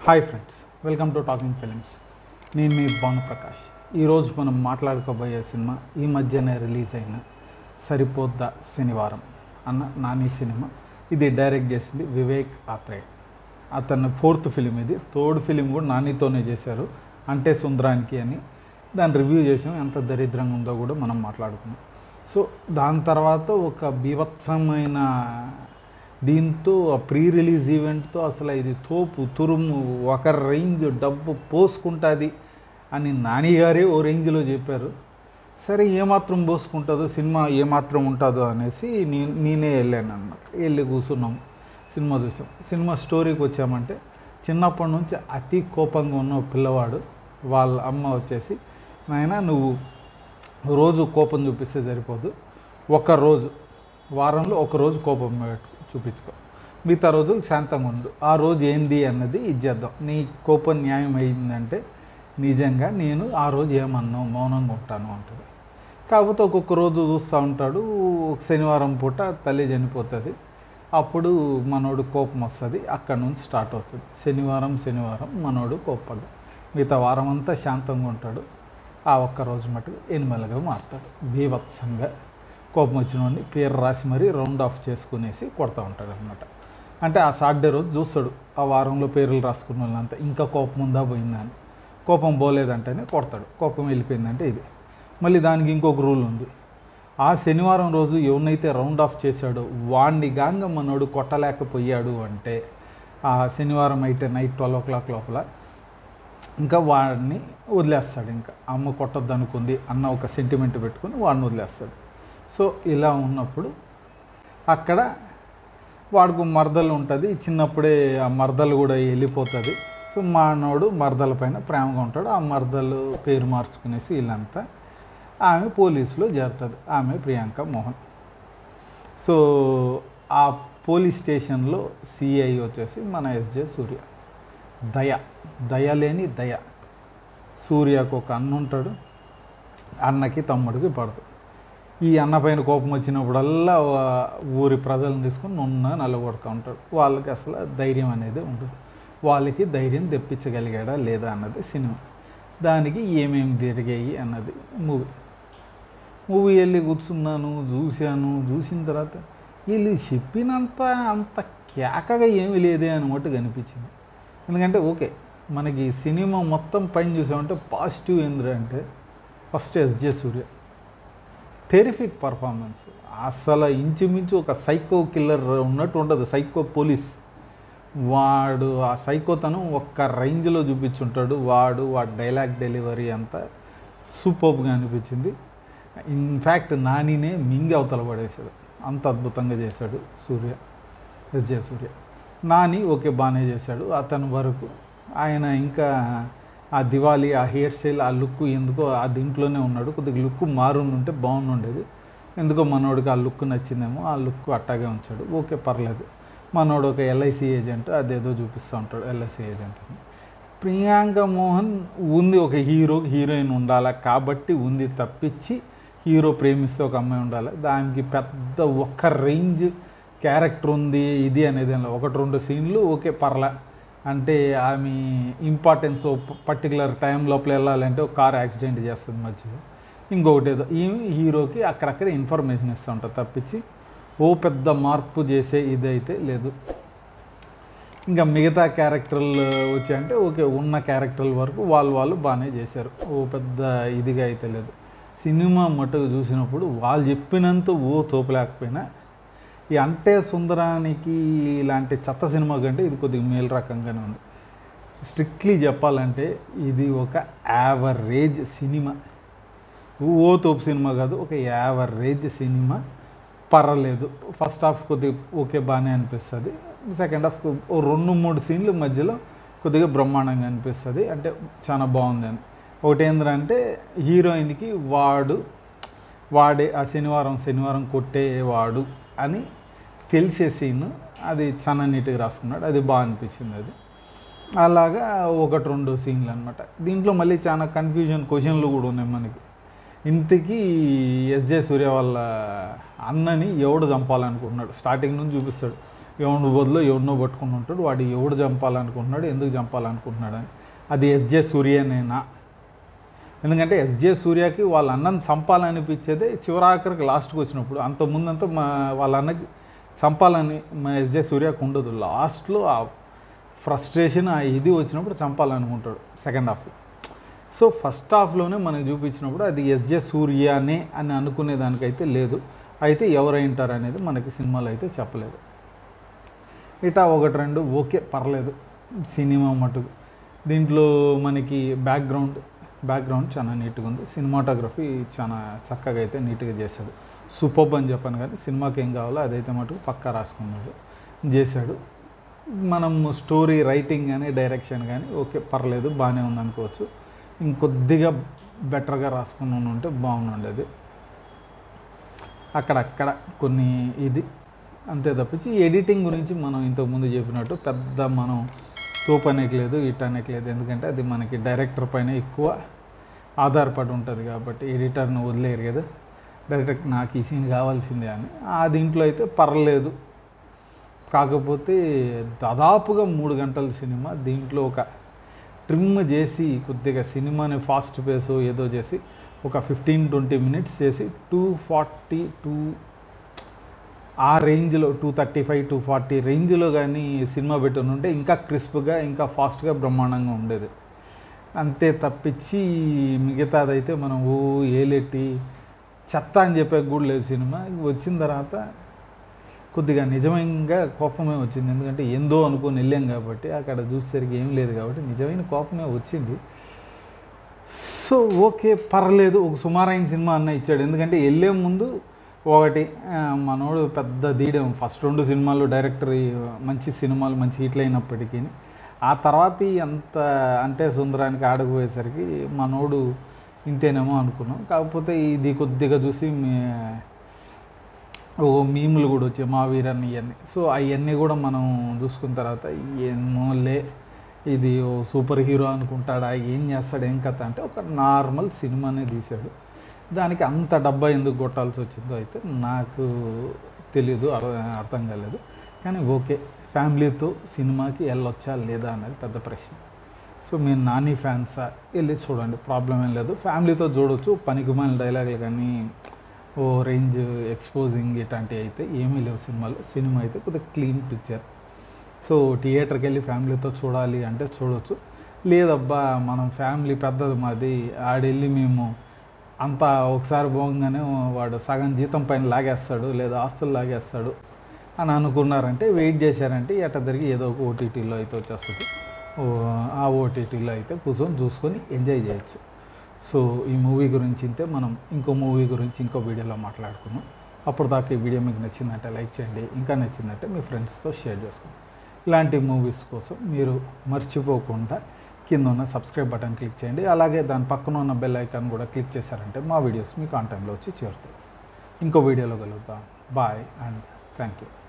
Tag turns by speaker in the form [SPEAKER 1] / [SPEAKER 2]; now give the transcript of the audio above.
[SPEAKER 1] Hi friends welcome to talking films నేను మీ భానుప్రకాష్ ఈరోజు మనం మాట్లాడుకోబోయే సినిమా ఈ మధ్యనే రిలీజ్ అయిన సరిపోద్దా శనివారం అన్న నాని సినిమా ఇది డైరెక్ట్ చేసింది వివేక్ ఆత్రేయ అతను ఫోర్త్ ఫిలిం ఇది థర్డ్ ఫిలిం కూడా నానితోనే చేశారు అంటే సుందరానికి అని దాని రివ్యూ చేసాం ఎంత దరిద్రంగా ఉందో కూడా మనం మాట్లాడుకున్నాం సో దాని తర్వాత ఒక బీభత్సమైన దీంతో ఆ ప్రీ రిలీజ్ ఈవెంట్తో అసలు ఇది తోపు తురుము ఒక రేంజ్ డబ్బు పోసుకుంటుంది అని నాని గారే ఓ రేంజ్లో చెప్పారు సరే ఏమాత్రం పోసుకుంటుందో సినిమా ఏమాత్రం ఉంటుందో అనేసి నే నేనే వెళ్ళాను అన్నమాట వెళ్ళి కూర్చున్నాం సినిమా చూసాం సినిమా స్టోరీకి వచ్చామంటే చిన్నప్పటి నుంచి అతి కోపంగా ఉన్న ఒక పిల్లవాడు వాళ్ళ అమ్మ వచ్చేసి నాయన నువ్వు రోజు కోపం చూపిస్తే సరిపోదు ఒక రోజు వారంలో ఒక రోజు కోపం పెట్టు- చూపించుకో మిగతా రోజులు శాంతంగా ఉండు ఆ రోజు ఏంది అన్నది ఇది చేద్దాం నీ కోపం న్యాయం అయిందంటే నిజంగా నేను ఆ రోజు ఏమన్నావు మౌనంగా ఉంటాను అంటుంది కాకపోతే ఒక్కొక్క రోజు చూస్తూ ఉంటాడు ఒక శనివారం పూట తల్లి చనిపోతుంది అప్పుడు మనోడు కోపం వస్తుంది అక్కడ నుంచి స్టార్ట్ అవుతుంది శనివారం శనివారం మనోడు కోపడ్డు మిగతా వారం అంతా శాంతంగా ఉంటాడు ఆ ఒక్క రోజు మటుకు ఎనిమలుగా మారుతాడు బీభత్సంగా కోపం వచ్చిన వాడిని పేరు రాసి మరీ రౌండ్ ఆఫ్ చేసుకునేసి కొడతా ఉంటాడు అనమాట అంటే ఆ సాటర్డే రోజు చూస్తాడు ఆ వారంలో పేర్లు రాసుకున్న వాళ్ళంతా ఇంకా కోపం ఉందా పోయిందా అని కోపం పోలేదంటేనే కొడతాడు కోపం వెళ్ళిపోయిందంటే ఇది మళ్ళీ దానికి ఇంకొక రూల్ ఉంది ఆ శనివారం రోజు ఎవరినైతే రౌండ్ ఆఫ్ చేశాడో వాడిని గాంగ మనోడు కొట్టలేకపోయాడు అంటే ఆ శనివారం అయితే నైట్ ట్వెల్వ్ ఓ క్లాక్ లోపల ఇంకా వాడిని వదిలేస్తాడు ఇంకా అమ్మ కొట్టొద్దు అనుకుంది అన్న ఒక సెంటిమెంట్ పెట్టుకొని వాడిని వదిలేస్తాడు సో ఇలా ఉన్నప్పుడు అక్కడ వాడికి మరదలు ఉంటుంది చిన్నప్పుడే ఆ మరదలు కూడా వెళ్ళిపోతుంది సో మానవుడు మరదల పైన ప్రేమగా ఉంటాడు ఆ మరదలు పేరు మార్చుకునేసి వీళ్ళంతా ఆమె పోలీసులో చేరుతుంది ఆమె ప్రియాంక మోహన్ సో ఆ పోలీస్ స్టేషన్లో సిఐ వచ్చేసి మన ఎస్జే సూర్య దయ దయ లేని దయ సూర్యకు ఒక అన్న ఉంటాడు అన్నకి తమ్ముడికి పడదు ఈ అన్న పైన కోపం వచ్చినప్పుడల్లా వా- ఊరి ప్రజలను తీసుకొని నున్న నల్లగొడుతూ ఉంటాడు వాళ్ళకి అసలు ధైర్యం అనేది ఉండదు వాళ్ళకి ధైర్యం తెప్పించగలిగాడా లేదా అన్నది సినిమా దానికి ఏమేమి జరిగాయి అన్నది మూవీ మూవీ వెళ్ళి కూర్చున్నాను చూశాను చూసిన తర్వాత వీళ్ళు చెప్పినంత అంత కేకగా ఏమీ లేదే అన్నట్టు కనిపించింది ఎందుకంటే ఓకే మనకి సినిమా మొత్తం పైన చూసామంటే పాజిటివ్ ఏంటంటే first S J Suriya terrific performance అసలు ఇంచుమించు ఒక సైకో కిల్లర్ ఉన్నట్టు ఉండదు సైకో పోలీస్ వాడు ఆ సైకోతనం ఒక్క రేంజ్లో చూపించుంటాడు వాడు వాడి డైలాగ్ డెలివరీ అంతా సూపర్గా అనిపించింది ఇన్ఫ్యాక్ట్ నానినే మింగి అవతల పడేశాడు అంత అద్భుతంగా చేశాడు సూర్య ఎస్జే సూర్య నాని ఓకే బాగానే చేశాడు అతని వరకు ఆయన ఇంకా ఆ దివాలి ఆ హెయిర్ స్టైల్ ఆ లుక్ ఎందుకో ఆ దీంట్లోనే ఉన్నాడు కొద్దిగా లుక్ మారుండుంటే బాగుండేది ఎందుకో మనోడికి ఆ లుక్ నచ్చిందేమో ఆ లుక్ అట్టాగే ఉంచాడు ఓకే పర్లేదు మనోడు ఒక ఎల్ఐసి ఏజెంట్ అదేదో చూపిస్తూ ఉంటాడు ఎల్ఐసి ఏజెంట్ అని ప్రియాంక మోహన్ ఉంది ఒక హీరో హీరోయిన్ ఉండాలా కాబట్టి ఉంది తప్పించి హీరో ప్రేమిస్తే ఒక అమ్మాయి ఉండాలి దానికి పెద్ద ఒక్క రేంజ్ క్యారెక్టర్ ఉంది ఇది అనేది ఏం లేదు. ఒకటి రెండు సీన్లు ఓకే పర్లా అంటే ఆమె ఇంపార్టెన్స్ పర్టికులర్ టైం లోపల వెళ్ళాలంటే ఒక కార్ యాక్సిడెంట్ చేస్తుంది మధ్యలో ఇంకొకటి ఏదో ఈమె హీరోకి అక్కడక్కడ ఇన్ఫర్మేషన్ ఇస్తూ ఉంటుంది తప్పించి ఓ పెద్ద మార్పు చేసే ఇదైతే లేదు ఇంకా మిగతా క్యారెక్టర్లు వచ్చాయంటే ఓకే ఉన్న క్యారెక్టర్ల వరకు వాళ్ళు వాళ్ళు బాగానే చేశారు ఓ పెద్ద ఇదిగా అయితే లేదు సినిమా మటుకు చూసినప్పుడు వాళ్ళు చెప్పినంత ఓ తోపలేకపోయినా ఈ అంటే సుందరానికి ఇలాంటి చెత్త సినిమా కంటే ఇది కొద్దిగా మేలు రకంగానే ఉంది స్ట్రిక్ట్లీ చెప్పాలంటే ఇది ఒక యావరేజ్ సినిమా ఓ తోపు సినిమా కాదు ఒక యావరేజ్ సినిమా పర్వాలేదు ఫస్ట్ హాఫ్ కొద్దిగా ఓకే బాగానే అనిపిస్తుంది సెకండ్ హాఫ్ ఓ రెండు మూడు సీన్ల మధ్యలో కొద్దిగా బ్రహ్మాండంగా అనిపిస్తుంది అంటే చాలా బాగుంది అని ఒకటి ఏంటంటే హీరోయిన్కి వాడు వాడే ఆ శనివారం శనివారం కొట్టేవాడు అని తెలిసే సీన్ అది చాలా నీట్గా రాసుకున్నాడు అది బాగా అనిపించింది అది అలాగా ఒకటి రెండు సీన్లు అనమాట దీంట్లో మళ్ళీ చాలా కన్ఫ్యూజన్ క్వశ్చన్లు కూడా ఉన్నాయి మనకి ఇంతకీ ఎస్జే సూర్య వాళ్ళ అన్నని ఎవడు చంపాలనుకుంటున్నాడు స్టార్టింగ్ నుంచి చూపిస్తాడు ఎవడు బదులు ఎవరినో పట్టుకుని ఉంటాడు వాడు ఎవడు చంపాలనుకుంటున్నాడు ఎందుకు చంపాలనుకుంటున్నాడు అని అది ఎస్జే సూర్యనేనా ఎందుకంటే ఎస్జే సూర్యకి వాళ్ళ అన్నని చంపాలనిపించేదే చివరాఖరికి లాస్ట్కి వచ్చినప్పుడు అంతకుముందంతా మా వాళ్ళ అన్నకి చంపాలని మా ఎస్జే సూర్యకు ఉండదు లాస్ట్లో ఆ ఫ్రస్ట్రేషన్ ఆ ఇది వచ్చినప్పుడు చంపాలనుకుంటాడు సెకండ్ హాఫ్ సో ఫస్ట్ హాఫ్లోనే మనకు చూపించినప్పుడు అది ఎస్జే సూర్యనే అని అనుకునే దానికైతే లేదు అయితే ఎవరైంటారు అనేది మనకి సినిమాలో అయితే చెప్పలేదు ఇటా ఒకటి రెండు ఓకే పర్లేదు సినిమా మటుకు దీంట్లో మనకి బ్యాక్గ్రౌండ్ బ్యాక్గ్రౌండ్ చాలా నీట్గా ఉంది సినిమాటోగ్రఫీ చాలా చక్కగా అయితే నీట్గా చేశాడు సూపర్ అని చెప్పాను కానీ సినిమాకి ఏం కావాలో అదైతే మటుకు పక్కా రాసుకున్నాడు చేశాడు మనం స్టోరీ రైటింగ్ కానీ డైరెక్షన్ కానీ ఓకే పర్లేదు బాగానే ఉంది అనుకోవచ్చు ఇంకొద్దిగా బెటర్గా రాసుకుని ఉంటే బాగుండేది అక్కడక్కడ కొన్ని ఇది అంతే తప్పించి ఎడిటింగ్ గురించి మనం ఇంతకుముందు చెప్పినట్టు పెద్ద మనం తోపు అనేకలేదు ఇట్ అనేకలేదు ఎందుకంటే అది మనకి డైరెక్టర్ పైన ఎక్కువ ఆధారపడి ఉంటుంది కాబట్టి ఎడిటర్ని వదిలేరు కదా డైరెక్ట్ నాకు ఈ సీన్ కావాల్సిందే అని ఆ దీంట్లో అయితే పర్లేదు కాకపోతే దాదాపుగా మూడు గంటల సినిమా దీంట్లో ఒక ట్రిమ్ చేసి కొద్దిగా సినిమాని ఫాస్ట్ పేస్ ఏదో చేసి ఒక ఫిఫ్టీన్ ట్వంటీ మినిట్స్ చేసి టూ ఫార్టీ టూ ఆ రేంజ్లో two thirty five two forty రేంజ్లో కానీ సినిమా పెట్టుని ఉంటే ఇంకా క్రిస్ప్గా ఇంకా ఫాస్ట్గా బ్రహ్మాండంగా ఉండేది అంతే తప్పించి మిగతాదైతే మనం ఓ ఏలెట్టి చెత్త అని చెప్పే కూడా లేదు సినిమా వచ్చిన తర్వాత కొద్దిగా నిజంగా కోపమే వచ్చింది ఎందుకంటే ఏందో అనుకొని వెళ్ళాం కాబట్టి అక్కడ చూసేసరికి ఏం లేదు కాబట్టి నిజమైన కోపమే వచ్చింది సో ఓకే పర్లేదు ఒక సుమారైన సినిమా అన్న ఇచ్చాడు ఎందుకంటే వెళ్ళే ముందు ఒకటి ఆ, మనోడు పెద్ద దీడం ఫస్ట్ రెండు సినిమాలు డైరెక్టర్ మంచి సినిమాలు మంచి హిట్లు అయినప్పటికీ ఆ తర్వాత ఈ అంత అంటే సుందరానికి ఆడకపోయేసరికి మనోడు ఇంతేనేమో అనుకున్నాం కాకపోతే ఇది కొద్దిగా చూసి మే- ఓ మీములు కూడా వచ్చాయి మా వీరన్ని ఇవన్నీ సో అవన్నీ కూడా మనం చూసుకున్న తర్వాత ఏమోలే ఇది ఓ సూపర్ హీరో అనుకుంటాడా ఏం చేస్తాడు ఏం కథ అంటే ఒక నార్మల్ సినిమానే తీశాడు దానికి అంత డబ్బా ఎందుకు కొట్టాల్సి వచ్చిందో అయితే నాకు తెలియదు అర్థ- అర్థం కాలేదు కానీ ఓకే ఫ్యామిలీతో సినిమాకి వెళ్ళొచ్చా లేదా అనేది పెద్ద ప్రశ్న సో మీరు నాని ఫ్యాన్సా వెళ్ళి చూడండి ప్రాబ్లం ఏం లేదు ఫ్యామిలీతో చూడొచ్చు పనికిమాలిన డైలాగులు కానీ ఓ రేంజ్ ఎక్స్పోజింగ్ ఇట్లాంటివి అయితే ఏమీ లేవు సినిమాలో సినిమా అయితే కొద్దిగా క్లీన్ పిక్చర్ సో థియేటర్కి వెళ్ళి ఫ్యామిలీతో చూడాలి అంటే చూడొచ్చు లేదబ్బా మనం ఫ్యామిలీ పెద్దది మాది ఆడెళ్ళి మేము అంతా ఒకసారి పోగానే వాడు సగం జీతం పైన లాగేస్తాడు లేదా ఆస్తులు లాగేస్తాడు అని అనుకున్నారంటే వెయిట్ చేశారంటే ఎట తిరిగి ఏదో ఒక ఓటీటీలో అయితే వచ్చేస్తుంది ఓ, ఆ ఓటీటీలో అయితే కూర్చొని చూసుకొని ఎంజాయ్ చేయొచ్చు సో ఈ మూవీ గురించి ఇంతే మనం ఇంకో మూవీ గురించి ఇంకో వీడియోలో మాట్లాడుకున్నాం అప్పుడు దాకా ఈ వీడియో మీకు నచ్చిందంటే లైక్ చేయండి ఇంకా నచ్చిందంటే మీ ఫ్రెండ్స్తో షేర్ చేసుకోండి ఇలాంటి మూవీస్ కోసం మీరు మర్చిపోకుండా కింద ఉన్న సబ్స్క్రైబ్ బటన్ క్లిక్ చేయండి అలాగే దాని పక్కన ఉన్న బెల్ ఐకాన్ కూడా క్లిక్ చేశారంటే మా వీడియోస్ మీకు ఆన్ టైంలో వచ్చి చేరుతాయి ఇంకో వీడియోలో కలుగుతాం బాయ్ అండ్ థ్యాంక్ యూ